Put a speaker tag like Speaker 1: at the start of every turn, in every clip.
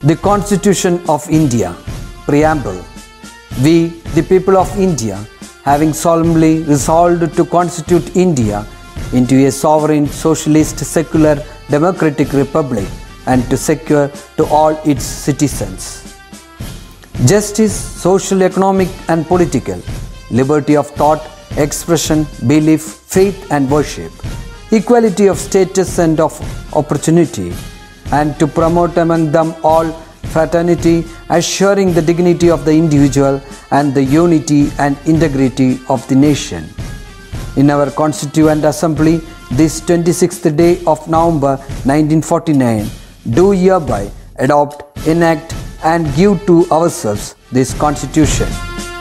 Speaker 1: The Constitution of India, Preamble. We, the people of India, having solemnly resolved to constitute India into a sovereign, socialist, secular, democratic republic and to secure to all its citizens justice, social, economic, and political, liberty of thought, expression, belief, faith, and worship, equality of status and of opportunity, and to promote among them all fraternity, assuring the dignity of the individual and the unity and integrity of the nation. In our Constituent Assembly, this 26th day of November 1949, do hereby adopt, enact, and give to ourselves this Constitution.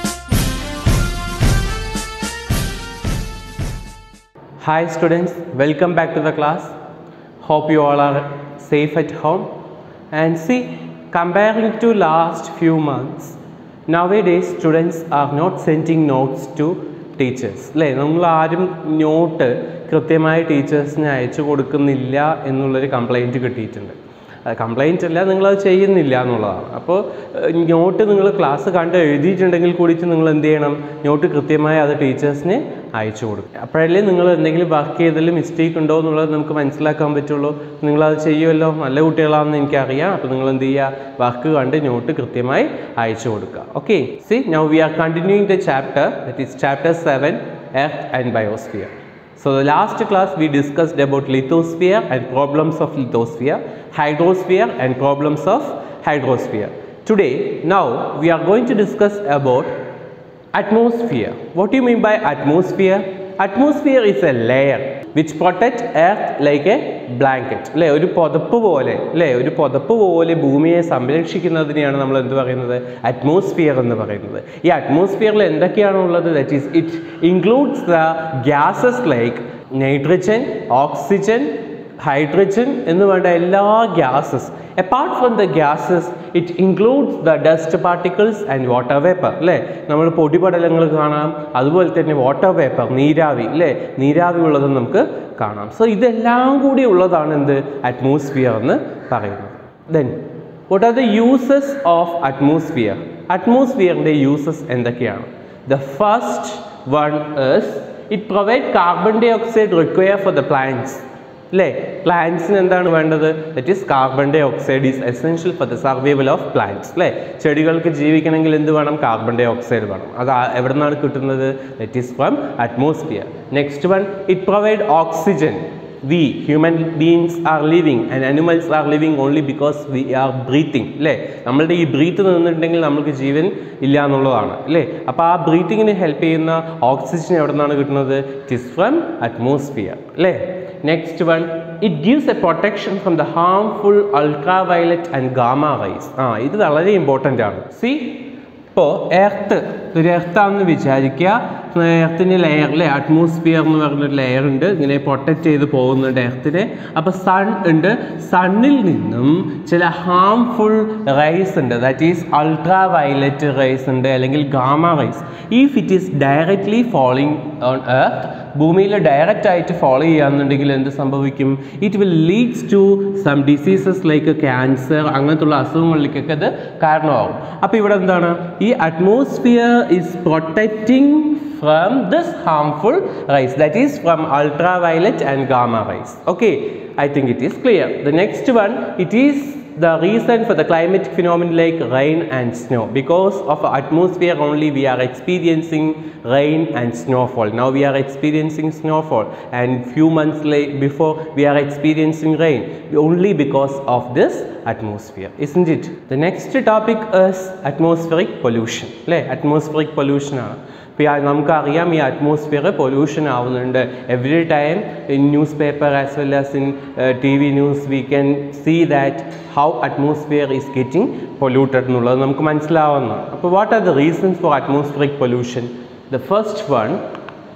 Speaker 2: Hi students, welcome back to the class. Hope you all are safe at home. And see, comparing to last few months, nowadays students are not sending notes to teachers അല്ലേ നമ്മൾ ആരും not കൃത്യമായി ടീച്ചേഴ്സിന് അയച്ചു കൊടുക്കുന്നില്ല എന്നുള്ളൊരു complaint കിട്ടിയിട്ടുണ്ട് complaint അല്ല നിങ്ങളത് ചെയ്യുന്നില്ല എന്നുള്ളതാണ് അപ്പോൾ നോട്ട് നിങ്ങൾ ക്ലാസ് കണ്ട് എഴുതിയിട്ടുണ്ടെങ്കിൽ കൂടിയിട്ട് നിങ്ങൾ എന്ത് ചെയ്യണം നോട്ട് കൃത്യമായി അത് ടീച്ചേഴ്സിന് അയച്ചു കൊടുക്കുക അപ്പോഴല്ലേ നിങ്ങൾ എന്തെങ്കിലും വർക്ക് ചെയ്തതിൽ മിസ്റ്റേക്ക് ഉണ്ടോ എന്നുള്ളത് നമുക്ക് മനസ്സിലാക്കാൻ പറ്റുള്ളൂ നിങ്ങളത് ചെയ്യുമല്ലോ നല്ല കുട്ടികളാണെന്ന് എനിക്കറിയാം അപ്പോൾ നിങ്ങൾ എന്ത് ചെയ്യുക വർക്ക് കണ്ട് നോട്ട് കൃത്യമായി അയച്ചു കൊടുക്കുക okay see now we are continuing the chapter that is chapter seven earth and biosphere So the last class we discussed about lithosphere and problems of lithosphere, hydrosphere and problems of hydrosphere. Today, now we are going to discuss about atmosphere. What do you mean by atmosphere? Atmosphere is a layer which protect earth like a blanket. അല്ലേ ഒരു പുതപ്പ് പോലെ അല്ലേ ഒരു പുതപ്പ് പോലെ ഭൂമിയെ സംരക്ഷിക്കുന്നതിനെയാണ് നമ്മൾ എന്ത് പറയുന്നത് അറ്റ്മോസ്ഫിയർ എന്ന് പറയുന്നത് ഈ അറ്റ്മോസ്ഫിയറിൽ എന്തൊക്കെയാണ് ഉള്ളത് that is it includes the gases like nitrogen oxygen hydrogen എന്ന് വേണ്ട എല്ലാ gases apart from the gases it includes the dust particles and water vapour അല്ലേ നമ്മൾ പൊടിപടലങ്ങൾ കാണാം അതുപോലെ തന്നെ വാട്ടർ വേപ്പർ നീരാവി അല്ലേ നീരാവി ഉള്ളത് നമുക്ക് കാണാം സോ ഇതെല്ലാം കൂടി ഉള്ളതാണ് എന്ത് അറ്റ്മോസ്ഫിയർ എന്ന് പറയുന്നത് then what are the uses of atmosphere അറ്റ്മോസ്ഫിയറിൻ്റെ യൂസസ് എന്തൊക്കെയാണ് the first one is it provide carbon dioxide require for the plants അല്ലേ പ്ലാന്റ്സിന് എന്താണ് വേണ്ടത് that is carbon dioxide is essential for the survival of plants അല്ലേ ചെടികൾക്ക് ജീവിക്കണമെങ്കിൽ എന്ത് വേണം കാർബൺ ഡൈ ഓക്സൈഡ് വേണം അത് ആ- എവിടെ നിന്നാണ് കിട്ടുന്നത് that is from atmosphere next one it provide oxygen we human beings are living and animals are living only because we are breathing അല്ലേ നമ്മളുടെ ഈ ബ്രീത്ത് നിന്നിട്ടുണ്ടെങ്കിൽ നമുക്ക് ജീവൻ ഇല്ല എന്നുള്ളതാണ് അല്ലേ അപ്പോൾ ആ ബ്രീത്തിങ്ങിന് ഹെൽപ്പ് ചെയ്യുന്ന ഓക്സിജൻ എവിടെ നിന്നാണ് കിട്ടുന്നത് ഇറ്റ് ഇസ് ഫ്രം അറ്റ്മോസ്ഫിയർ അല്ലേ next one it gives a protection from the harmful ultraviolet and gamma rays ആ ഇത് വളരെ ഇമ്പോർട്ടൻ്റ് ആണ് സി ഇപ്പോൾ എർത്ത് ഒരു എർത്താണെന്ന് വിചാരിക്കുക എർത്തിൻ്റെ ലെയർ അല്ലേ അറ്റ്മോസ്ഫിയർ എന്ന് പറഞ്ഞൊരു ലെയർ ഉണ്ട് ഇങ്ങനെ പ്രൊട്ടക്റ്റ് ചെയ്ത് പോകുന്നുണ്ട് എർത്തിനെ അപ്പോൾ സൺ ഉണ്ട് സണ്ണിൽ നിന്നും ചില ഹാംഫുൾ റൈസ് ഉണ്ട് that is ultraviolet rays ഉണ്ട് അല്ലെങ്കിൽ gamma rays if it is directly following on earth ഭൂമിയിൽ ഡയറക്റ്റ് ആയിട്ട് ഫോളോ ചെയ്യാന്നുണ്ടെങ്കിൽ എന്ത് സംഭവിക്കും it will leads to some diseases like cancer അങ്ങനത്തുള്ള അസുഖങ്ങളിലേക്കൊക്കെ അത് കാരണമാകും അപ്പോൾ ഇവിടെ എന്താണ് ഈ atmosphere is protecting from this harmful rays that is from ultraviolet and gamma rays okay i think it is clear the next one it is the reason for the climatic phenomenon like rain and snow because of atmosphere only we are experiencing rain and snowfall now we are experiencing snowfall and few months late before we are experiencing rain only because of this atmosphere isn't it the next topic is atmospheric pollution അല്ലേ atmospheric pollution ആണ് ഇപ്പോൾ ഈ നമുക്കറിയാം ഈ atmosphere pollution ആവുന്നുണ്ട് every time in newspaper as well as in T V news we can see that how atmosphere is getting polluted എന്നുള്ളത് നമുക്ക് മനസ്സിലാവുന്നതാണ് അപ്പോൾ what are the reasons for atmospheric pollution the first one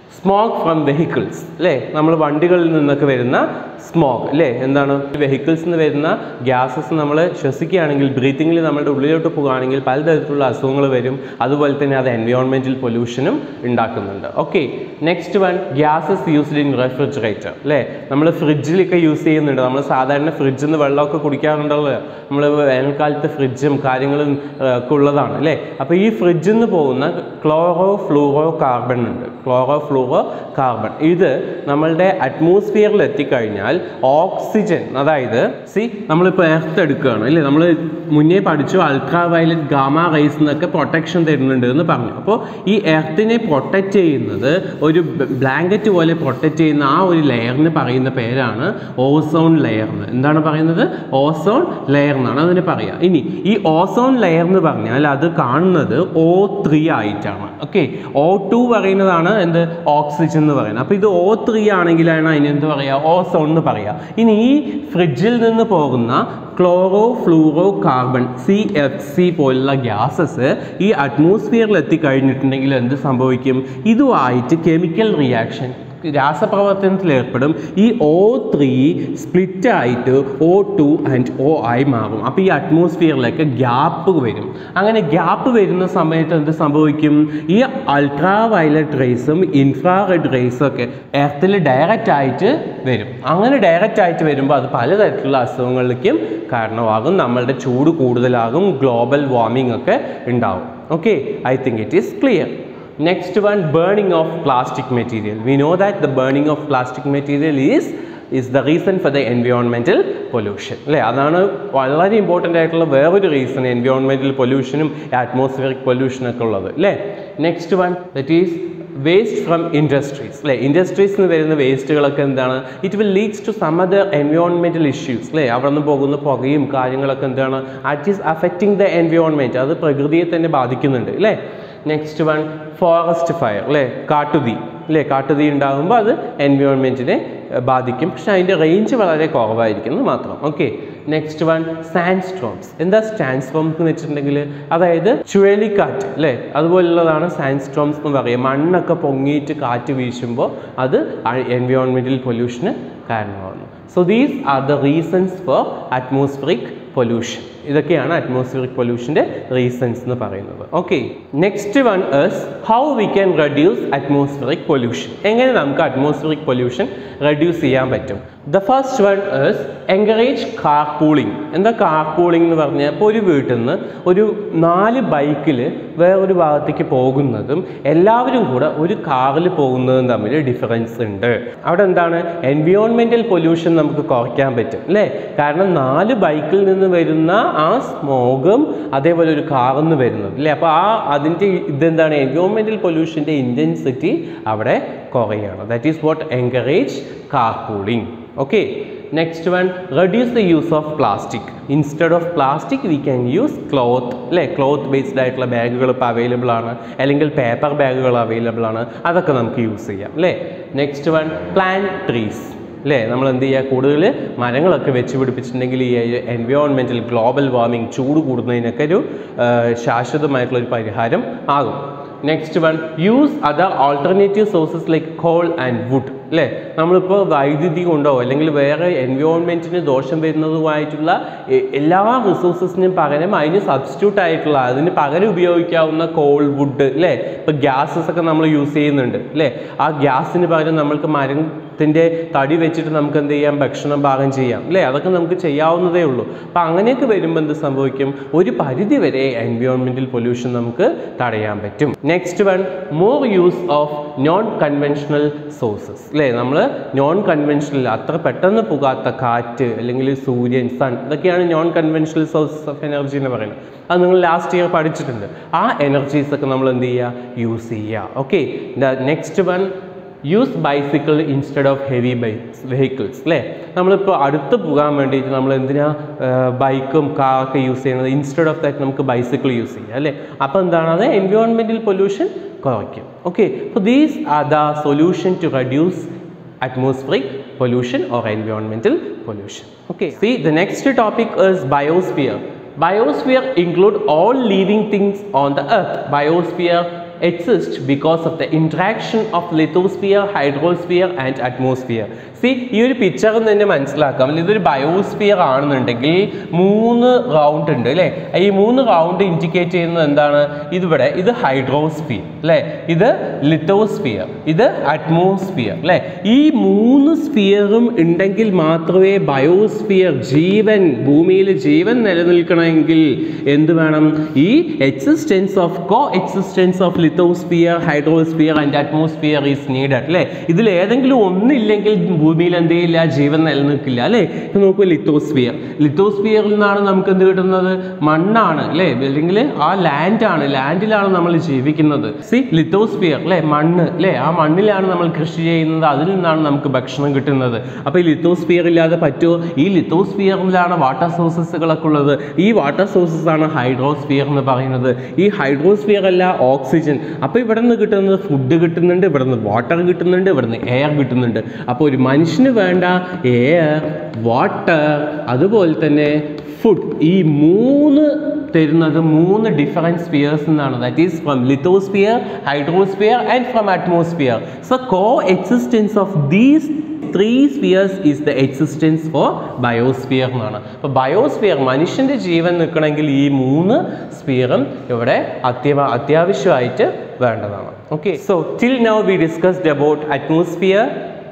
Speaker 2: smoke from vehicles അല്ലേ നമ്മൾ വണ്ടികളിൽ നിന്നൊക്കെ വരുന്ന smoke അല്ലേ എന്താണ് വെഹിക്കിൾസിൽ നിന്ന് വരുന്ന ഗ്യാസസ് നമ്മൾ ശ്വസിക്കുകയാണെങ്കിൽ ബ്രീത്തിങ്ങിൽ നമ്മുടെ ഉള്ളിലോട്ട് പോകുകയാണെങ്കിൽ പലതരത്തിലുള്ള അസുഖങ്ങൾ വരും അതുപോലെ തന്നെ അത് എൻവയോൺമെൻറ്റൽ പൊല്യൂഷനും ഉണ്ടാക്കുന്നുണ്ട് okay next one gases used in refrigerator അല്ലേ നമ്മൾ ഫ്രിഡ്ജിലൊക്കെ യൂസ് ചെയ്യുന്നുണ്ട് നമ്മൾ സാധാരണ ഫ്രിഡ്ജിൽ നിന്ന് വെള്ളമൊക്കെ കുടിക്കാറുണ്ടല്ലോ നമ്മൾ വേനൽക്കാലത്ത് ഫ്രിഡ്ജും കാര്യങ്ങളും ആ, ഒക്കെ ഉള്ളതാണ് അല്ലേ അപ്പോൾ ഈ ഫ്രിഡ്ജിൽ നിന്ന് പോകുന്ന ക്ലോറോ ഫ്ലൂറോ കാർബൺ ഉണ്ട് ക്ലോറോ ഫ്ലൂറോ കാർബൺ ഇത് നമ്മളുടെ അറ്റ്മോസ്ഫിയറിൽ എത്തിക്കഴിഞ്ഞാൽ ഓക്സിജൻ അതായത് സി നമ്മളിപ്പോൾ എർത്ത് എടുക്കുകയാണ് അല്ലേ നമ്മൾ മുന്നേ പഠിച്ചു അൾട്രാ വയലറ്റ് ഗാമ റേസ് എന്നൊക്കെ പ്രൊട്ടക്ഷൻ തരുന്നുണ്ട് എന്ന് പറഞ്ഞു അപ്പോൾ ഈ എർത്തിനെ പ്രൊട്ടക്റ്റ് ചെയ്യുന്നത് ഒരു ബ്ലാങ്കറ്റ് പോലെ പ്രൊട്ടക്റ്റ് ചെയ്യുന്ന ആ ഒരു ലെയറിന് പറയുന്ന പേരാണ് ഓസോൺ ലെയർ എന്ന് എന്താണ് പറയുന്നത് ഓസോൺ ലെയർ എന്നാണ് അതിന് പറയുക ഇനി ഈ ഓസോൺ ലെയർ എന്ന് പറഞ്ഞാൽ അത് കാണുന്നത് ഓ ത്രീ ആയിട്ടാണ് ഓക്കെ ഓ ടു പറയുന്നതാണ് എന്ത് ഓക്സിജൻ എന്ന് പറയുന്നത് അപ്പോൾ ഇത് ഓ ത്രീ ആണെങ്കിലാണ് അതിന് എന്ത് പറയുക ഓസോൺ എന്ന് പറയുക ഇനി ഈ ഫ്രിഡ്ജിൽ നിന്ന് പോകുന്ന chlorofluorocarbon C F C പോലുള്ള ഗ്യാസസ് ഈ അറ്റ്മോസ്ഫിയറിൽ എത്തിക്കഴിഞ്ഞിട്ടുണ്ടെങ്കിൽ എന്ത് സംഭവിക്കും ഇതുമായിട്ട് കെമിക്കൽ റിയാക്ഷൻ രാസപ്രവർത്തനത്തിൽ ഏർപ്പെടും ഈ ഓ ത്രീ സ്പ്ലിറ്റ് ആയിട്ട് ഓ ടു ആൻഡ് ഓ ആയി മാറും അപ്പോൾ ഈ അറ്റ്മോസ്ഫിയറിലേക്ക് ഗ്യാപ്പ് വരും അങ്ങനെ ഗ്യാപ്പ് വരുന്ന സമയത്ത് എന്ത് സംഭവിക്കും ഈ അൾട്രാ വയലറ്റ് റേസും ഇൻഫ്രാറെഡ് റേസും ഒക്കെ എർത്തിൽ ഡയറക്റ്റ് ആയിട്ട് വരും അങ്ങനെ ഡയറക്റ്റ് ആയിട്ട് വരുമ്പോൾ അത് പലതരത്തിലുള്ള അസുഖങ്ങളിലേക്കും കാരണമാകും നമ്മളുടെ ചൂട് കൂടുതലാകും ഗ്ലോബൽ വാർമിംഗ് ഒക്കെ ഉണ്ടാവും okay I think it is clear Next one, burning of plastic material. We know that the burning of plastic material is is the reason for the environmental pollution അല്ലേ അതാണ് വളരെ ഇമ്പോർട്ടൻ്റ് ആയിട്ടുള്ള വേറൊരു reason environmental പൊല്യൂഷനും atmospheric പൊല്യൂഷനും ഒക്കെ ഉള്ളത് അല്ലേ next one that is waste from industries അല്ലേ ഇൻഡസ്ട്രീസിൽ നിന്ന് വരുന്ന വേസ്റ്റുകളൊക്കെ എന്താണ് it will leads to some other environmental issues അല്ലേ അവിടെ നിന്ന് പോകുന്ന പുകയും കാര്യങ്ങളൊക്കെ എന്താണ് it is affecting the environment അത് പ്രകൃതിയെ തന്നെ ബാധിക്കുന്നുണ്ട് അല്ലേ നെക്സ്റ്റ് വൺ ഫോറസ്റ്റ് ഫയർ അല്ലേ കാട്ടുതീ അല്ലേ കാട്ടുതീ ഉണ്ടാകുമ്പോൾ അത് എൻവയോൺമെൻറ്റിനെ ബാധിക്കും പക്ഷെ അതിൻ്റെ റേഞ്ച് വളരെ കുറവായിരിക്കുന്നു മാത്രം okay next one sandstorms എന്താ സാൻഡ് സ്റ്റോംസ് എന്ന് വെച്ചിട്ടുണ്ടെങ്കിൽ അതായത് ചുഴലിക്കാറ്റ് അല്ലേ അതുപോലുള്ളതാണ് സാൻഡ് സ്റ്റോംസ് എന്ന് പറയുക മണ്ണൊക്കെ പൊങ്ങിയിട്ട് കാറ്റ് വീശുമ്പോൾ അത് എൻവയോൺമെൻറ്റൽ പൊല്യൂഷന് കാരണമാകുന്നു so these are the reasons for atmospheric pollution ഇതൊക്കെയാണ് അറ്റ്മോസ്ഫിയറിക് പൊല്യൂഷൻ്റെ റീസൺസ് എന്ന് പറയുന്നത് okay next one is how we can reduce atmospheric pollution എങ്ങനെ നമുക്ക് അറ്റ്മോസ്ഫിയറിക് പൊല്യൂഷൻ റെഡ്യൂസ് ചെയ്യാൻ പറ്റും the first one is encourage carpooling എന്താ കാർ പൂളിംഗ് എന്ന് പറഞ്ഞാൽ ഇപ്പോൾ ഒരു വീട്ടിൽ നിന്ന് ഒരു നാല് ബൈക്കിൽ വേറൊരു ഭാഗത്തേക്ക് പോകുന്നതും എല്ലാവരും കൂടെ ഒരു കാറിൽ പോകുന്നതും തമ്മിൽ ഡിഫറൻസ് ഉണ്ട് അവിടെ എന്താണ് എൻവിയോൺമെൻറ്റൽ പൊല്യൂഷൻ നമുക്ക് കുറയ്ക്കാൻ പറ്റും അല്ലേ കാരണം നാല് ബൈക്കിൽ നിന്ന് വരുന്ന ആ സ്മോഗും അതേപോലെ ഒരു കാറിൽ നിന്ന് വരുന്നത് അല്ലേ അപ്പോൾ ആ അതിൻ്റെ ഇതെന്താണ് എൻവിയോൺമെൻറ്റൽ പൊല്യൂഷൻ്റെ ഇൻറ്റൻസിറ്റി അവിടെ കുറയാണ് that is what encourage carpooling okay next one reduce the use of plastic instead of plastic we can use cloth അല്ലേ ക്ലോത്ത് ബേസ്ഡ് ആയിട്ടുള്ള ബാഗുകൾ ഇപ്പോൾ അവൈലബിൾ ആണ് അല്ലെങ്കിൽ പേപ്പർ ബാഗുകൾ അവൈലബിൾ ആണ് അതൊക്കെ നമുക്ക് യൂസ് ചെയ്യാം അല്ലേ നെക്സ്റ്റ് വൺ പ്ലാൻ ട്രീസ് അല്ലേ നമ്മൾ എന്ത് ചെയ്യുക കൂടുതൽ മരങ്ങളൊക്കെ വെച്ച് പിടിപ്പിച്ചിട്ടുണ്ടെങ്കിൽ ഈ എൻവയോൺമെൻറ്റൽ ഗ്ലോബൽ വാർമിംഗ് ചൂട് കൂടുന്നതിനൊക്കെ ഒരു ആ, ശാശ്വതമായിട്ടുള്ള ഒരു പരിഹാരം ആകും next one use other alternative sources like coal and wood അല്ലേ നമ്മളിപ്പോൾ വൈദ്യുതി കൊണ്ടോ അല്ലെങ്കിൽ വേറെ എൻവയോൺമെൻറ്റിന് ദോഷം വരുന്നതുമായിട്ടുള്ള എ- എല്ലാ റിസോഴ്സസിനും പകരം അതിന് സബ്സ്റ്റിറ്റ്യൂട്ട് ആയിട്ടുള്ള അതിന് പകരം ഉപയോഗിക്കാവുന്ന കോൾ വുഡ് അല്ലേ ഇപ്പോൾ ഗ്യാസസ് ഒക്കെ നമ്മൾ യൂസ് ചെയ്യുന്നുണ്ട് അല്ലേ ആ ഗ്യാസിന് പകരം നമ്മൾക്ക് മരത്തിൻ്റെ തടി വെച്ചിട്ട് നമുക്ക് എന്ത് ചെയ്യാം ഭക്ഷണം പാകം ചെയ്യാം അല്ലേ അതൊക്കെ നമുക്ക് ചെയ്യാവുന്നതേ ഉള്ളൂ അപ്പോൾ അങ്ങനെയൊക്കെ വരുമ്പോൾ എന്ത് സംഭവിക്കും ഒരു പരിധി വരെ എൻവയോൺമെൻറ്റൽ പൊല്യൂഷൻ നമുക്ക് തടയാൻ പറ്റും next one more use of non conventional sources അല്ലേ നമ്മൾ നോൺ കൺവെൻഷണൽ അത്ര പെട്ടെന്ന് പുകാത്ത കാറ്റ് അല്ലെങ്കിൽ സൂര്യൻ സൺ ഇതൊക്കെയാണ് non conventional sources of energy എന്ന് പറയുന്നത് അത് നിങ്ങൾ ലാസ്റ്റ് ഇയർ പഠിച്ചിട്ടുണ്ട് ആ എനർജീസ് ഒക്കെ നമ്മൾ എന്ത് ചെയ്യുക യൂസ് ചെയ്യുക okay next one use bicycle instead of heavy bikes vehicles അല്ലേ നമ്മളിപ്പോൾ അടുത്ത് പോകാൻ വേണ്ടിയിട്ട് നമ്മൾ എന്തിനാ ബൈക്കും കാറൊക്കെ യൂസ് ചെയ്യുന്നത് ഇൻസ്റ്റെഡ് ഓഫ് ദാറ്റ് നമുക്ക് ബൈസിക്കിൾ യൂസ് ചെയ്യാം അല്ലേ അപ്പോൾ എന്താണ് അത് എൻവയോൺമെൻറ്റൽ പൊല്യൂഷൻ കുറയ്ക്കും ഓക്കെ അപ്പോൾ these are the solution to reduce atmospheric pollution or environmental pollution. Okay, see the next topic is biosphere. Biosphere include all living things on the earth. Biosphere exist because of the interaction of lithosphere, hydrosphere and atmosphere. See ഈ ഒരു പിക്ചറിൽ നിന്ന് തന്നെ മനസ്സിലാക്കാം ഇതൊരു biosphere ആണെന്നുണ്ടെങ്കിൽ മൂന്ന് round ഉണ്ട് അല്ലേ ഈ മൂന്ന് റൗണ്ട് ഇൻഡിക്കേറ്റ് ചെയ്യുന്നത് എന്താണ് ഇതിവിടെ ഇത് ഹൈഡ്രോസ്ഫിയർ അല്ലേ ഇത് ലിത്തോസ്ഫിയർ ഇത് അറ്റ്മോസ്ഫിയർ അല്ലേ ഈ മൂന്ന് സ്ഫിയറും ഉണ്ടെങ്കിൽ മാത്രമേ ബയോസ്ഫിയർ ജീവൻ ഭൂമിയിൽ ജീവൻ നിലനിൽക്കണമെങ്കിൽ എന്ത് വേണം ഈ existence of coexistence of lithosphere hydrosphere and atmosphere is needed അല്ലേ ഇതിൽ ഏതെങ്കിലും ഒന്നില്ലെങ്കിൽ ഭൂമിയിൽ എന്ത് ചെയ്യില്ല ജീവൻ നിലനിൽക്കില്ല അല്ലേ ഇപ്പൊ നോക്കൂ ലിത്തോസ്ഫിയർ ലിത്തോസ്ഫിയറിൽ നിന്നാണ് നമുക്ക് എന്ത് കിട്ടുന്നത് മണ്ണാണ് അല്ലേ അല്ലെങ്കിൽ ആ ലാൻഡാണ് ലാൻഡിലാണ് നമ്മൾ ജീവിക്കുന്നത് സി ലിത്തോസ്ഫിയർ അല്ലേ മണ്ണ് അല്ലേ ആ മണ്ണിലാണ് നമ്മൾ കൃഷി ചെയ്യുന്നത് അതിൽ നിന്നാണ് നമുക്ക് ഭക്ഷണം കിട്ടുന്നത് അപ്പോൾ ഈ ലിത്തോസ്ഫിയർ ഇല്ലാതെ പറ്റുമോ ഈ ലിത്തോസ്ഫിയറിലാണ് വാട്ടർ സോഴ്സസുകളൊക്കെ ഉള്ളത് ഈ വാട്ടർ സോഴ്സസ് ആണ് ഹൈഡ്രോസ്ഫിയർ എന്ന് പറയുന്നത് ഈ ഹൈഡ്രോസ്ഫിയർ അല്ല ഓക്സിജൻ അപ്പോൾ ഇവിടെ നിന്ന് കിട്ടുന്നത് ഫുഡ് കിട്ടുന്നുണ്ട് ഇവിടെ നിന്ന് വാട്ടർ കിട്ടുന്നുണ്ട് ഇവിടെ നിന്ന് എയർ കിട്ടുന്നുണ്ട് അപ്പോൾ ഒരു മനുഷ്യന് വേണ്ട എയർ വാട്ടർ അതുപോലെ തന്നെ ഫുഡ് ഈ മൂന്ന് തരുന്നത് മൂന്ന് ഡിഫറെൻറ്റ് സ്പിയേഴ്സ് എന്നാണ് that is from lithosphere hydrosphere and from atmosphere so coexistence of these three spheres is the existence for biosphere എന്നാണ് അപ്പോൾ ബയോസ്ഫിയർ മനുഷ്യൻ്റെ ജീവൻ നിൽക്കണമെങ്കിൽ ഈ മൂന്ന് സ്പിയറും ഇവിടെ അത്യവ അത്യാവശ്യമായിട്ട് വേണ്ടതാണ് okay so till now we discussed about atmosphere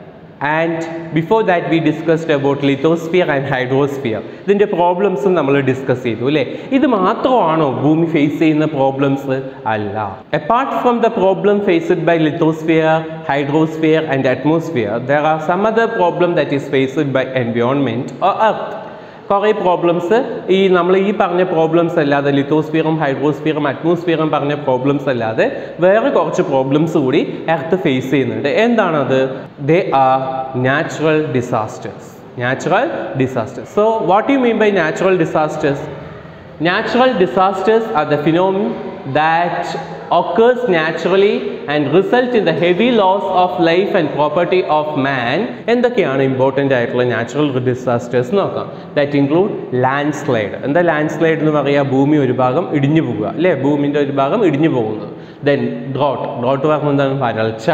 Speaker 2: and before that we discussed about lithosphere and hydrosphere ഇതിൻ്റെ പ്രോബ്ലംസും നമ്മൾ ഡിസ്കസ് ചെയ്തു അല്ലേ ഇത് മാത്രമാണോ ഭൂമി ഫേസ് ചെയ്യുന്ന പ്രോബ്ലംസ് അല്ല apart from the problem faced by lithosphere hydrosphere and atmosphere there are some other problem that is faced by environment or earth കുറേ പ്രോബ്ലംസ് ഈ നമ്മൾ ഈ പറഞ്ഞ പ്രോബ്ലംസ് അല്ലാതെ ലിത്തോസ്ഫിയറും ഹൈഡ്രോസ്ഫിയറും അറ്റ്മോസ്ഫിയറും പറഞ്ഞ പ്രോബ്ലംസ് അല്ലാതെ വേറെ കുറച്ച് പ്രോബ്ലംസ് കൂടി എർത്ത് ഫേസ് ചെയ്യുന്നുണ്ട് എന്താണത് they are natural disasters natural disasters so what you mean by natural disasters Natural disasters are the phenomenon that occurs naturally and result in the heavy loss of life and property of man എന്തൊക്കെയാണ് important ആയിട്ടുള്ള natural disasters നോക്കാം that include landslide എന്താ landslide എന്ന് പറയുക ഭൂമി ഒരു ഭാഗം ഇടിഞ്ഞു പോകുക അല്ലേ ഭൂമിൻ്റെ ഒരു ഭാഗം ഇടിഞ്ഞു പോകുന്നത് ദെൻ ഡ്രോട്ട് ഡ്രോട്ട് പറയുമ്പോൾ എന്താണ് വരൾച്ച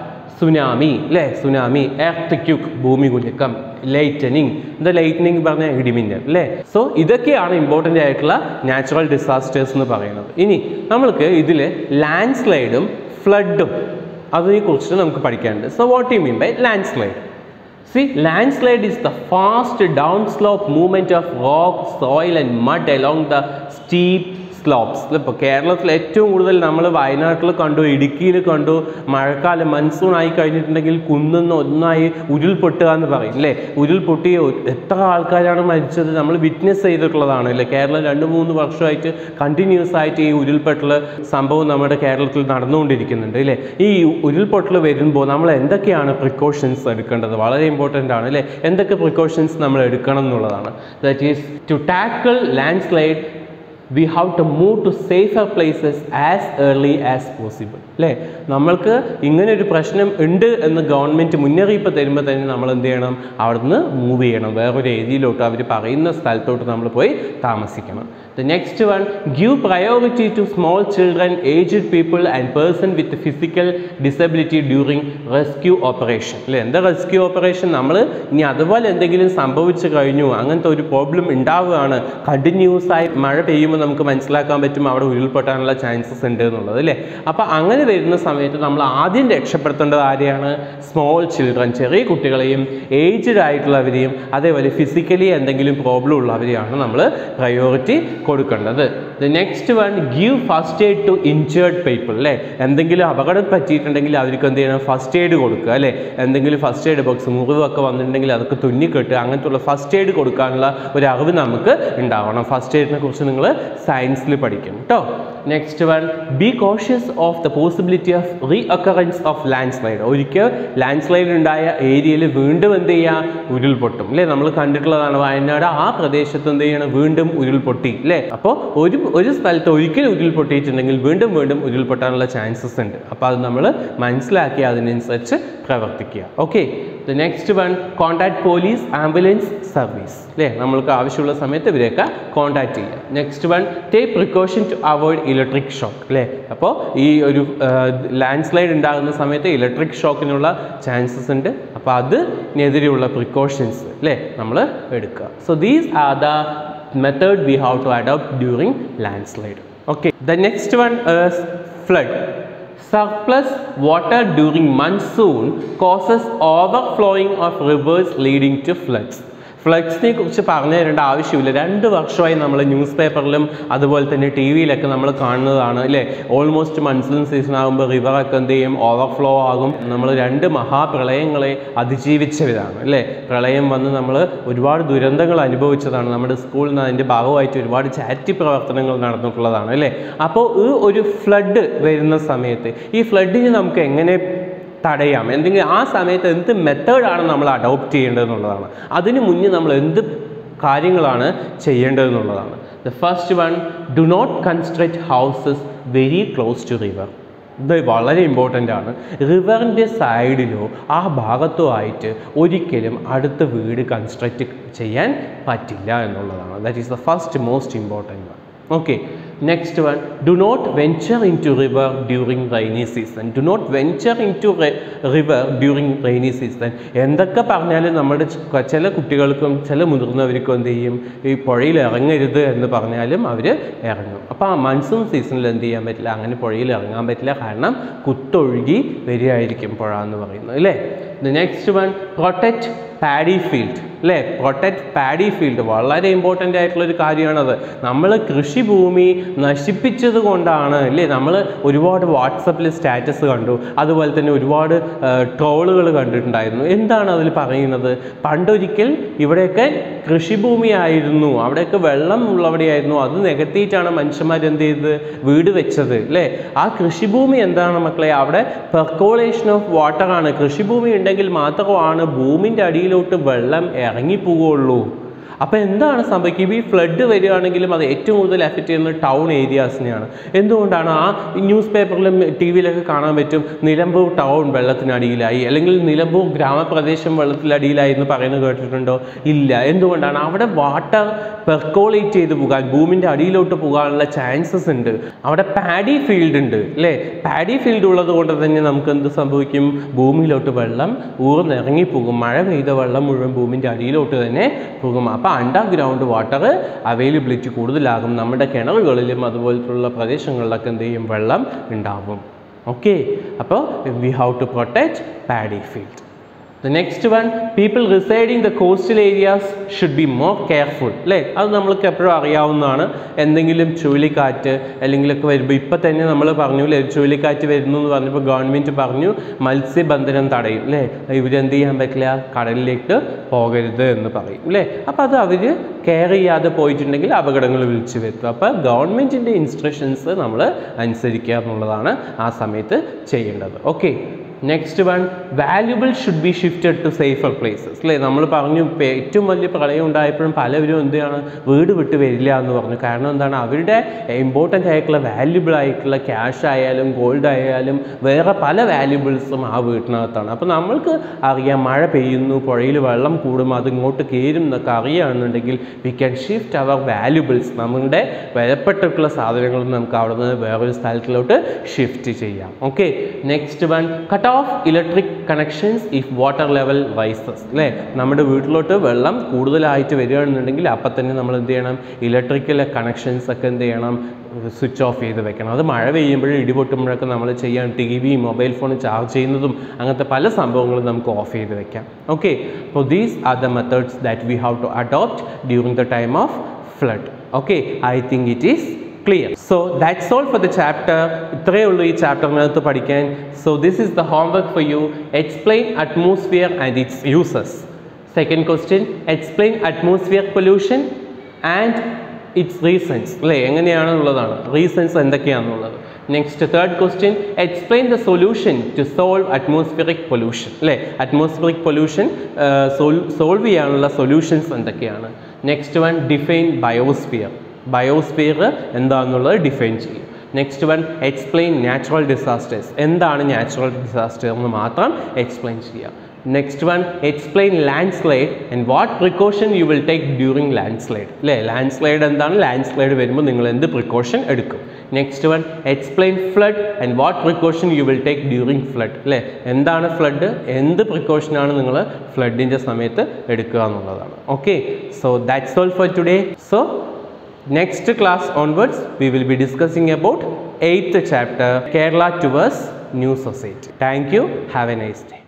Speaker 2: സുനാമി അല്ലേ സുനാമി എർത്തിക്യുക്ക് ഭൂമി കുലുക്കം ലൈറ്റനിങ് എന്താ ലൈറ്റനിങ് പറഞ്ഞ ഇടിമിന്നൽ അല്ലേ സോ ഇതൊക്കെയാണ് ഇമ്പോർട്ടൻ്റ് ആയിട്ടുള്ള നാച്ചുറൽ ഡിസാസ്റ്റേഴ്സ് എന്ന് പറയുന്നത് ഇനി നമ്മൾക്ക് ഇതിൽ ലാൻഡ് സ്ലൈഡും ഫ്ലഡും അതിനെ കുറിച്ചിട്ട് നമുക്ക് പഠിക്കാനുണ്ട് so what you mean by landslide See, landslide is the fast downslope movement of rock, soil and mud along the steep slopes ഇപ്പോൾ കേരളത്തിൽ ഏറ്റവും കൂടുതൽ നമ്മൾ വയനാട്ടിൽ കണ്ടു ഇടുക്കിയിൽ കണ്ടു മഴക്കാലം മൺസൂൺ ആയി കഴിഞ്ഞിട്ടുണ്ടെങ്കിൽ കുന്നിന്ന് ഒന്നായി ഉരുൾപൊട്ടുക എന്ന് പറയും അല്ലേ ഉരുൾപൊട്ടി ഒ- എത്ര ആൾക്കാരാണ് മരിച്ചത് നമ്മൾ വിറ്റ്നസ് ചെയ്തിട്ടുള്ളതാണ് അല്ലേ കേരളം രണ്ട് മൂന്ന് വർഷമായിട്ട് കണ്ടിന്യൂസ് ആയിട്ട് ഈ ഉരുൾപൊട്ടൽ സംഭവം നമ്മുടെ കേരളത്തിൽ നടന്നുകൊണ്ടിരിക്കുന്നുണ്ട് അല്ലേ ഈ ഉരുൾപൊട്ടൽ വരുമ്പോൾ നമ്മൾ എന്തൊക്കെയാണ് പ്രിക്കോഷൻസ് എടുക്കേണ്ടത് വളരെ ഇമ്പോർട്ടൻ്റ് ആണ് അല്ലേ എന്തൊക്കെ പ്രിക്കോഷൻസ് നമ്മൾ എടുക്കണം എന്നുള്ളതാണ് that is to tackle landslide we have to move to safer places as early as possible അല്ലേ നമ്മൾക്ക് ഇങ്ങനെ ഒരു പ്രശ്നം ഉണ്ട് എന്ന് ഗവൺമെൻറ് മുന്നറിയിപ്പ് തരുമ്പോൾ തന്നെ നമ്മൾ എന്ത് ചെയ്യണം അവിടുന്ന് മൂവ് ചെയ്യണം വേറൊരു ഏരിയയിലോട്ട് അവർ പറയുന്ന സ്ഥലത്തോട്ട് നമ്മൾ പോയി താമസിക്കണം the next one give priority to small children aged people and person with physical disability during rescue operation അല്ലേ എന്താ റെസ്ക്യൂ ഓപ്പറേഷൻ നമ്മൾ ഇനി അതുപോലെ എന്തെങ്കിലും സംഭവിച്ചു കഴിഞ്ഞു അങ്ങനത്തെ ഒരു പ്രോബ്ലം ഉണ്ടാവുകയാണ് കണ്ടിന്യൂസ് ആയി മഴ പെയ്യുമ്പോൾ നമുക്ക് മനസ്സിലാക്കാൻ പറ്റും അവിടെ ഉരുൾപൊട്ടാനുള്ള ചാൻസസ് ഉണ്ട് എന്നുള്ളത് അല്ലേ അപ്പോൾ അങ്ങനെ വരുന്ന സമയത്ത് നമ്മൾ ആദ്യം രക്ഷപ്പെടുത്തേണ്ടത് ആരെയാണ് സ്മോൾ ചിൽഡ്രൻ ചെറിയ കുട്ടികളെയും ഏജ്ഡ് ആയിട്ടുള്ളവരെയും അതേപോലെ ഫിസിക്കലി എന്തെങ്കിലും പ്രോബ്ലം ഉള്ളവരെയാണ് നമ്മൾ പ്രയോറിറ്റി കൊടുക്കേണ്ടത് the next one give first aid to injured people അല്ലേ എന്തെങ്കിലും അപകടം പറ്റിയിട്ടുണ്ടെങ്കിൽ അവർക്ക് എന്ത് ചെയ്യണം ഫസ്റ്റ് എയ്ഡ് കൊടുക്കുക അല്ലേ എന്തെങ്കിലും ഫസ്റ്റ് എയ്ഡ് ബോക്സ് മുറിവൊക്കെ വന്നിട്ടുണ്ടെങ്കിൽ അതൊക്കെ തുന്നിക്കെട്ട് അങ്ങനത്തുള്ള ഫസ്റ്റ് എയ്ഡ് കൊടുക്കാനുള്ള ഒരു അറിവ് നമുക്ക് ഉണ്ടാവണം ഫസ്റ്റ് എയ്ഡിനെ കുറിച്ച് നിങ്ങൾ സയൻസിൽ പഠിക്കും കേട്ടോ next one be cautious of the possibility of reoccurrence of landslide ഒരിക്കൽ ലാൻഡ് സ്ലൈഡ് ഉണ്ടായ ഏരിയയിൽ വീണ്ടും എന്ത് ചെയ്യുക ഉരുൾപൊട്ടും അല്ലേ നമ്മൾ കണ്ടിട്ടുള്ളതാണ് വയനാട് ആ പ്രദേശത്ത് എന്ത് ചെയ്യണം വീണ്ടും ഉരുൾപൊട്ടി അല്ലേ അപ്പോൾ ഒരു ഒരു സ്ഥലത്ത് ഒരിക്കൽ ഉരുൾപൊട്ടിയിട്ടുണ്ടെങ്കിൽ വീണ്ടും വീണ്ടും ഉരുൾപൊട്ടാനുള്ള ചാൻസസ് ഉണ്ട് അപ്പോൾ അത് നമ്മൾ മനസ്സിലാക്കി അതിനനുസരിച്ച് പ്രവർത്തിക്കുക okay the next one contact police ambulance service അല്ലേ നമ്മൾക്ക് ആവശ്യമുള്ള സമയത്ത് ഇവരെയൊക്കെ കോൺടാക്ട് ചെയ്യുക next one one take precaution to avoid electric shock അല്ലേ അപ്പോൾ ഈ ഒരു ലാൻഡ് സ്ലൈഡ് ഉണ്ടാകുന്ന സമയത്ത് ഇലക്ട്രിക് ഷോക്കിനുള്ള ചാൻസസ് ഉണ്ട് അപ്പോൾ അതിനെതിരെയുള്ള പ്രിക്കോഷൻസ് അല്ലേ നമ്മൾ എടുക്കുക so these are the method we have to adopt during landslide okay the next one flood Surplus water during monsoon causes overflowing of rivers leading to floods. ഫ്ലഡ്സിനെ കുറിച്ച് പറഞ്ഞു തരേണ്ട ആവശ്യമില്ല രണ്ട് വർഷമായി നമ്മൾ ന്യൂസ് പേപ്പറിലും അതുപോലെ തന്നെ ടി വിയിലൊക്കെ നമ്മൾ കാണുന്നതാണ് അല്ലേ ഓൾമോസ്റ്റ് മൺസൂൺ സീസൺ ആകുമ്പോൾ റിവറൊക്കെ എന്ത് ചെയ്യും ഓവർഫ്ലോ ആകും നമ്മൾ രണ്ട് മഹാപ്രളയങ്ങളെ അതിജീവിച്ചവരാണ് അല്ലേ പ്രളയം വന്ന് നമ്മൾ ഒരുപാട് ദുരന്തങ്ങൾ അനുഭവിച്ചതാണ് നമ്മുടെ സ്കൂളിൽ നിന്ന് അതിൻ്റെ ഭാഗമായിട്ട് ഒരുപാട് ചാരിറ്റി പ്രവർത്തനങ്ങൾ നടന്നിട്ടുള്ളതാണ് അല്ലേ അപ്പോൾ ഈ ഒരു ഫ്ലഡ് വരുന്ന സമയത്ത് ഈ ഫ്ലഡിനെ നമുക്ക് എങ്ങനെ തടയാം എന്തെങ്കിലും ആ സമയത്ത് എന്ത് മെത്തേഡാണ് നമ്മൾ അഡോപ്റ്റ് ചെയ്യേണ്ടതെന്നുള്ളതാണ് അതിന് മുന്നേ നമ്മൾ എന്ത് കാര്യങ്ങളാണ് ചെയ്യേണ്ടതെന്നുള്ളതാണ് the first one do not construct houses very close to river ഇത് വളരെ ഇമ്പോർട്ടൻ്റ് ആണ് റിവറിൻ്റെ സൈഡിലോ ആ ഭാഗത്തോ ആയിട്ട് ഒരിക്കലും അടുത്ത വീട് കൺസ്ട്രക്റ്റ് ചെയ്യാൻ പറ്റില്ല എന്നുള്ളതാണ് that is the first most important one okay next one do not venture into river during rainy season do not venture into river during rainy season എന്തൊക്കെ പറഞ്ഞാലും നമ്മുടെ ച- ചില കുട്ടികൾക്കും ചില മുതിർന്നവർക്കും എന്ത് ചെയ്യും ഈ പുഴയിൽ ഇറങ്ങരുത് എന്ന് പറഞ്ഞാലും അവർ ഇറങ്ങും അപ്പോൾ ആ മൺസൂൺ സീസണിൽ എന്ത് ചെയ്യാൻ പറ്റില്ല അങ്ങനെ പുഴയിൽ ഇറങ്ങാൻ പറ്റില്ല കാരണം കുത്തൊഴുകി വരികയായിരിക്കും പുഴ എന്ന് പറയുന്നത് അല്ലേ next one protect paddy field അല്ലേ പ്രൊട്ടക്റ്റ് പാഡി ഫീൽഡ് വളരെ ഇമ്പോർട്ടൻ്റ് ആയിട്ടുള്ള ഒരു കാര്യമാണത് നമ്മൾ കൃഷിഭൂമി നശിപ്പിച്ചത് കൊണ്ടാണ് അല്ലേ നമ്മൾ ഒരുപാട് വാട്സപ്പിൽ സ്റ്റാറ്റസ് കണ്ടു അതുപോലെ തന്നെ ഒരുപാട് ട്രോളുകൾ കണ്ടിട്ടുണ്ടായിരുന്നു എന്താണ് അതിൽ പറയുന്നത് പണ്ടൊരിക്കൽ ഇവിടെയൊക്കെ കൃഷിഭൂമിയായിരുന്നു അവിടെയൊക്കെ വെള്ളം ഉള്ളവിടെയായിരുന്നു അത് നികത്തിയിട്ടാണ് മനുഷ്യന്മാർ എന്ത് ചെയ്തത് വീട് വെച്ചത് അല്ലേ ആ കൃഷിഭൂമി എന്താണ് മക്കളെ അവിടെ പെർക്കോളേഷൻ ഓഫ് വാട്ടർ ആണ് കൃഷിഭൂമി ഉണ്ടെങ്കിൽ മാത്രമാണ് ഭൂമിൻ്റെ അടിയിലോട്ട് വെള്ളം ഇറങ്ങിപ്പോകുള്ളൂ അപ്പോൾ എന്താണ് സംഭവിക്കുക ഈ ഫ്ലഡ് വരികയാണെങ്കിലും അത് ഏറ്റവും കൂടുതൽ എഫക്റ്റ് ചെയ്യുന്നത് ടൗൺ ഏരിയാസിനെയാണ് എന്തുകൊണ്ടാണ് ആ ന്യൂസ് പേപ്പറിലും ടി വിയിലൊക്കെ കാണാൻ പറ്റും നിലമ്പൂർ ടൗൺ വെള്ളത്തിനടിയിലായി അല്ലെങ്കിൽ നിലമ്പൂർ ഗ്രാമപ്രദേശം വെള്ളത്തിനടിയിലായി എന്ന് പറയുന്നത് കേട്ടിട്ടുണ്ടോ ഇല്ല എന്തുകൊണ്ടാണ് അവിടെ വാട്ടർ പെർക്കോളേറ്റ് ചെയ്ത് പോകാൻ ഭൂമിൻ്റെ അടിയിലോട്ട് പോകാനുള്ള ചാൻസസ് ഉണ്ട് അവിടെ പാഡി ഫീൽഡ് ഉണ്ട് അല്ലേ പാഡി ഫീൽഡ് ഉള്ളത് കൊണ്ട് തന്നെ നമുക്ക് എന്ത് സംഭവിക്കും ഭൂമിയിലോട്ട് വെള്ളം ഊർന്നിറങ്ങിപ്പോകും മഴ പെയ്ത വെള്ളം മുഴുവൻ ഭൂമിൻ്റെ അടിയിലോട്ട് തന്നെ പോകും അപ്പോൾ അണ്ടർഗ്രൗണ്ട് വാട്ടർ അവൈലബിലിറ്റി കൂടുതലാകും നമ്മുടെ കിണറുകളിലും അതുപോലത്തുള്ള പ്രദേശങ്ങളിലൊക്കെ എന്ത് ചെയ്യും വെള്ളം ഉണ്ടാവും ഓക്കെ അപ്പോൾ we have to protect paddy field the next one people residing the coastal areas should be more careful അല്ലേ അത് നമ്മൾക്ക് എപ്പോഴും അറിയാവുന്നതാണ് എന്തെങ്കിലും ചുഴലിക്കാറ്റ് അല്ലെങ്കിലൊക്കെ വരുമ്പോൾ ഇപ്പം തന്നെ നമ്മൾ പറഞ്ഞു അല്ലേ ചുഴലിക്കാറ്റ് വരുന്നു എന്ന് പറഞ്ഞപ്പോൾ ഗവൺമെൻറ് പറഞ്ഞു മത്സ്യബന്ധനം തടയും അല്ലേ ഇവരെന്ത് ചെയ്യാൻ പറ്റില്ല കടലിലേക്ക് പോകരുത് എന്ന് പറയും അല്ലേ അപ്പോൾ അത് അവർ കെയർ ചെയ്യാതെ പോയിട്ടുണ്ടെങ്കിൽ അപകടങ്ങൾ വിളിച്ചു വരുത്തും അപ്പോൾ ഗവൺമെൻറ്റിൻ്റെ ഇൻസ്ട്രക്ഷൻസ് നമ്മൾ അനുസരിക്കുക എന്നുള്ളതാണ് ആ സമയത്ത് ചെയ്യേണ്ടത് okay next one valuable should be shifted to safer places അല്ലേ നമ്മൾ പറഞ്ഞു ഇപ്പം ഏറ്റവും വലിയ പ്രളയം ഉണ്ടായപ്പോഴും പലവരും എന്താണ് വീട് വിട്ട് വരില്ല എന്ന് പറഞ്ഞു കാരണം എന്താണ് അവരുടെ ഇമ്പോർട്ടൻ്റ് ആയിട്ടുള്ള വാല്യുബിൾ ആയിട്ടുള്ള ക്യാഷ് ആയാലും ഗോൾഡ് ആയാലും വേറെ പല വാല്യുബിൾസും ആ വീട്ടിനകത്താണ് അപ്പോൾ നമ്മൾക്ക് അറിയാം മഴ പെയ്യുന്നു പുഴയിൽ വെള്ളം കൂടും അത് ഇങ്ങോട്ട് കയറും എന്നൊക്കെ അറിയുകയാണെന്നുണ്ടെങ്കിൽ we can shift our valuables നമ്മുടെ വിലപ്പെട്ടിട്ടുള്ള സാധനങ്ങൾ നമുക്ക് അവിടെ നിന്ന് വേറൊരു സ്ഥലത്തിലോട്ട് ഷിഫ്റ്റ് ചെയ്യാം okay next one cut off electric connections if water level rises അല്ലേ നമ്മുടെ വീട്ടിലോട്ട് വെള്ളം കൂടുതലായിട്ട് വരികയാണെന്നുണ്ടെങ്കിൽ അപ്പം തന്നെ നമ്മൾ എന്ത് ചെയ്യണം ഇലക്ട്രിക്കൽ കണക്ഷൻസ് ഒക്കെ എന്ത് ചെയ്യണം സ്വിച്ച് ഓഫ് ചെയ്ത് വെക്കണം അത് മഴ പെയ്യുമ്പോഴും ഇടിപൊട്ടുമ്പോഴൊക്കെ നമ്മൾ ചെയ്യാൻ T V mobile phone charge ചെയ്യുന്നതും അങ്ങനത്തെ പല സംഭവങ്ങളും നമുക്ക് ഓഫ് ചെയ്ത് വെക്കാം ഓക്കെ അപ്പോൾ these are the methods that we have to adopt during the time of flood okay I think it is clear so that's all for the chapter ഇത്രയേ ഉള്ളൂ ഈ ചാപ്റ്ററിനകത്ത് പഠിക്കാൻ so this is the homework for you explain atmosphere and its uses second question explain atmosphere pollution and its reasons അല്ലേ എങ്ങനെയാണെന്നുള്ളതാണ് reasons എന്തൊക്കെയാണെന്നുള്ളത് next third question explain the solution to solve atmospheric pollution അല്ലേ atmospheric pollution solve ചെയ്യാനുള്ള solutions എന്തൊക്കെയാണ് next one define biosphere biosphere എന്താണെന്നുള്ളത് define ചെയ്യും next one explain natural disasters എന്താണ് natural disaster എന്ന് മാത്രം എക്സ്പ്ലെയിൻ ചെയ്യുക next one explain landslide and what precaution you will take during landslide അല്ലേ landslide എന്താണ് landslide വരുമ്പോൾ നിങ്ങൾ എന്ത് പ്രിക്കോഷൻ എടുക്കും next one explain flood and what precaution you will take during flood അല്ലേ എന്താണ് flood എന്ത് പ്രിക്കോഷനാണ് നിങ്ങൾ ഫ്ലഡിൻ്റെ സമയത്ത് എടുക്കുക എന്നുള്ളതാണ് okay so that's all for today so Next class onwards, we will be discussing about 8th chapter Kerala towards New Society. Thank you. Have a nice day.